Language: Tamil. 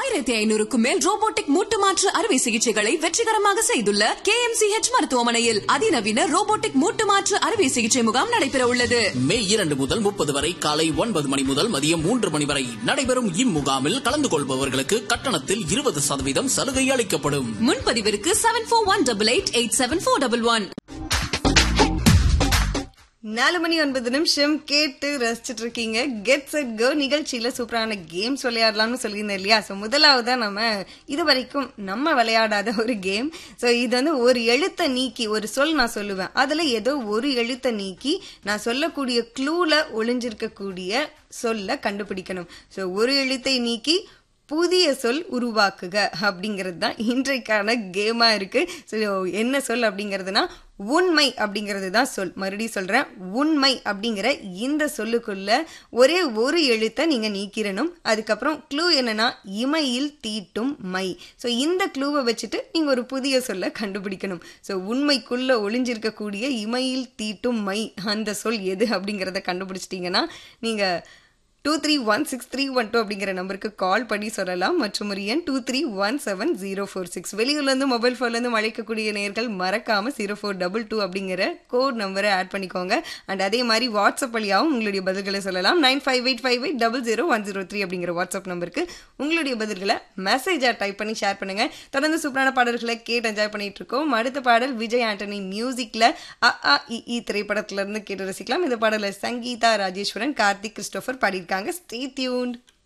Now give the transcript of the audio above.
ஆயிரத்தி ஐநூறுக்கும் மேல் ரோபோட்டிக் மூட்டு மாற்று அறுவை சிகிச்சைகளை வெற்றிகரமாக செய்துள்ள கே எம் சி ஹெச் மருத்துவமனையில் அதிநவீன ரோபோட்டிக் மூட்டு மாற்று அறுவை சிகிச்சை முகாம் நடைபெற உள்ளது மே இரண்டு முதல் முப்பது வரை காலை ஒன்பது மணி முதல் மதியம் மூன்று மணி வரை நடைபெறும் இம்முகாமில் கலந்து கொள்பவர்களுக்கு கட்டணத்தில் இருபது சதவீதம் சலுகை அளிக்கப்படும் முன்பதிவிற்கு seven four one double eight eight seven four double one நாலு மணி ஒன்பது நிமிஷம் கேட்டு ரசிச்சிட்டு இருக்கீங்க கெட் செட் கோ நிகழ்ச்சியில சூப்பரான கேம்ஸ் விளையாடலாம்னு சொல்லியிருந்தேன் இல்லையா ஸோ முதலாவதா நம்ம இது வரைக்கும் நம்ம விளையாடாத ஒரு கேம் ஸோ இது வந்து ஒரு எழுத்தை நீக்கி ஒரு சொல் நான் சொல்லுவேன் அதுல ஏதோ ஒரு எழுத்தை நீக்கி நான் சொல்லக்கூடிய க்ளூல ஒளிஞ்சிருக்கக்கூடிய சொல்ல கண்டுபிடிக்கணும் ஸோ ஒரு எழுத்தை நீக்கி புதிய சொல் உருவாக்குக அப்படிங்கிறது தான் இன்றைக்கான கேமா இருக்கு ஸோ என்ன சொல் அப்படிங்கிறதுனா உண்மை அப்படிங்கிறது தான் சொல் மறுபடியும் சொல்றேன் உண்மை அப்படிங்கிற இந்த சொல்லுக்குள்ள ஒரே ஒரு எழுத்தை நீங்க நீக்கிடணும் அதுக்கப்புறம் க்ளூ என்னன்னா இமையில் தீட்டும் மை ஸோ இந்த க்ளூவை வச்சுட்டு நீங்க ஒரு புதிய சொல்ல கண்டுபிடிக்கணும் ஸோ உண்மைக்குள்ள ஒளிஞ்சிருக்கக்கூடிய இமையில் தீட்டும் மை அந்த சொல் எது அப்படிங்கிறத கண்டுபிடிச்சிட்டீங்கன்னா நீங்க two three one six three one two அப்படிங்கிற நம்பருக்கு கால் பண்ணி சொல்லலாம் மற்றும் ஒரு எண் two three one seven zero four six வெளியூர்லேருந்து மொபைல் ஃபோன்லேருந்து அழைக்கக்கூடிய நேர்கள் மறக்காம ஜீரோ ஃபோர் டபுள் டூ அப்படிங்கிற கோட் நம்பரை ஆட் பண்ணிக்கோங்க அண்ட் அதே மாதிரி வாட்ஸ்அப் வழியாகவும் உங்களுடைய பதில்களை சொல்லலாம் nine five eight five eight double zero one zero three அப்படிங்கிற வாட்ஸ்அப் நம்பருக்கு உங்களுடைய பதில்களை மெசேஜாக டைப் பண்ணி ஷேர் பண்ணுங்க தொடர்ந்து சூப்பரான பாடல்களை கேட்டு என்ஜாய் பண்ணிட்டு இருக்கோம் அடுத்த பாடல் விஜய் ஆண்டனி மியூசிக்ல அ ஆ இ இ திரைப்படத்துல இருந்து கேட்டு ரசிக்கலாம் இந்த பாடலை சங்கீதா ராஜேஸ்வரன் கார்த்திக் கிறிஸ்டோபர் பாடியிருக்காங்க ஸ்டே டியூன்ட்